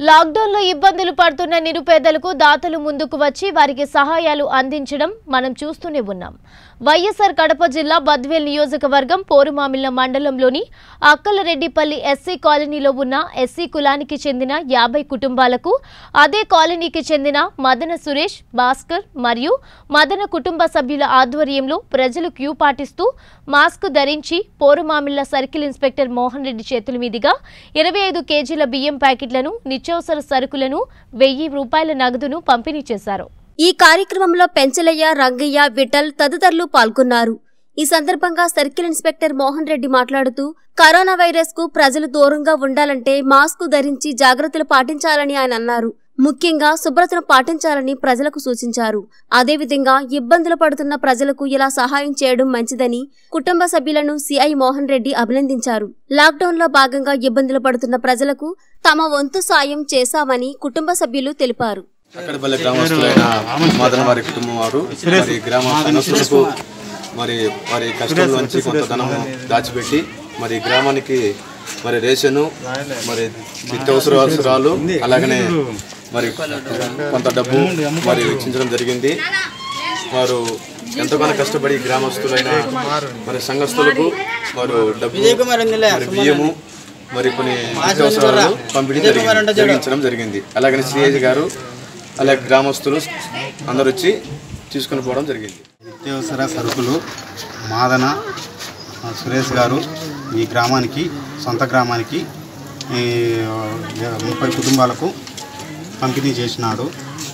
లాక్డౌన్లో ఇబ్బందులు పడుతున్న నిరుపేదలకు దాతలు ముందుకు వచ్చి వారికి సహాయాలు అందించడం మనం చూస్తూనే ఉన్నాం వైఎస్ఆర్ కడప జిల్లా బద్వేల్ నియోజకవర్గం పోరుమామిళ్ల మండలంలోని అక్కలరెడ్డిపల్లి ఎస్సీ కాలనీలో ఉన్న ఎస్సీ కులానికి చెందిన యాభై కుటుంబాలకు అదే కాలనీకి చెందిన మదన సురేష్ భాస్కర్ మరియు మదన కుటుంబ సభ్యుల ఆధ్వర్యంలో ప్రజలు క్యూ పాటిస్తూ మాస్క్ ధరించి పోరుమామిళ్ల సర్కిల్ ఇన్స్పెక్టర్ మోహన్ రెడ్డి చేతుల మీదుగా ఇరవై ఐదు కేజీల బియ్యం ప్యాకెట్లను నిత్యావసర సరుకులను వెయ్యి రూపాయల నగదును పంపిణీ చేశారు ఈ కార్యక్రమంలో పెంచలయ్య రంగయ్య విఠల్ తదితరులు పాల్గొన్నారు ఈ సందర్భంగా సర్కిల్ ఇన్స్పెక్టర్ మోహన్ రెడ్డి మాట్లాడుతూ కరోనా వైరస్ కు ప్రజలు దూరంగా ఉండాలంటే మాస్క్ ధరించి జాగ్రత్తలు పాటించాలని ఆయన అన్నారు ముఖ్యంగా శుభ్రతను పాటించాలని ప్రజలకు సూచించారు అదేవిధంగా ఇబ్బందులు పడుతున్న ప్రజలకు ఇలా సహాయం చేయడం మంచిదని కుటుంబ సభ్యులను సిఐ మోహన్ రెడ్డి అభినందించారు లాక్డౌన్ లో భాగంగా ఇబ్బందులు పడుతున్న ప్రజలకు తమ వంతు సాయం చేశామని కుటుంబ సభ్యులు తెలిపారు అక్కడపల్లి గ్రామస్తులైన మదన వారి కుటుంబం వారు మరి గ్రామ సంస్థలకు మరి వారి కష్టంలోంచి కొంత ధనం దాచిపెట్టి మరి గ్రామానికి మరి రేషను మరి నిత్యావసర అవసరాలు అలాగనే మరి కొంత డబ్బు మరి ఇచ్చించడం జరిగింది వారు ఎంతగానో కష్టపడి గ్రామస్తులైన మరి సంఘస్థులకు వారు డబ్బు మరి బియ్యము మరి కొన్ని నిత్యావసరాలు పంపిణీ జరిగింది జరిగించడం జరిగింది అలాగనే సిఐజీ గారు అలాగే గ్రామస్తులు అందరూ వచ్చి తీసుకుని పోవడం జరిగింది నిత్యావసర సరుకులు మాదన ఆ, సురేష్ గారు ఈ గ్రామానికి సొంత గ్రామానికి ఈ, ముప్పై కుటుంబాలకు పంపిణీ చేసినాడు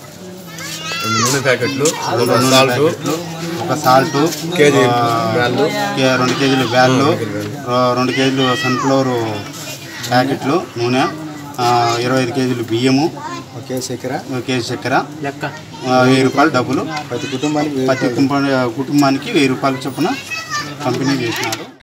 రెండు నూనె ప్యాకెట్లు రెండు నూనె సాల్ట్ ప్యాకెట్లు, ఒక సాల్ట్ కేజీ ఆ, బ్యాళ్ళు. కే- రెండు కేజీలు బ్యాళ్ళు ఆ, రెండు కేజీలు సన్ఫ్లవర్ ప్యాకెట్లు నూనె ఆ, ఇరవై ఐదు కేజీలు బియ్యము ఒకే చక్కెర ఒక కేజీ చక్కెర లెక్క ఆ, వెయ్యి రూపాయలు డబ్బులు ప్రతి కుటుంబానికి ప్రతి కుటుంబ- కుటుంబానికి వెయ్యి రూపాయల చొప్పున పంపిణీ చేసినారు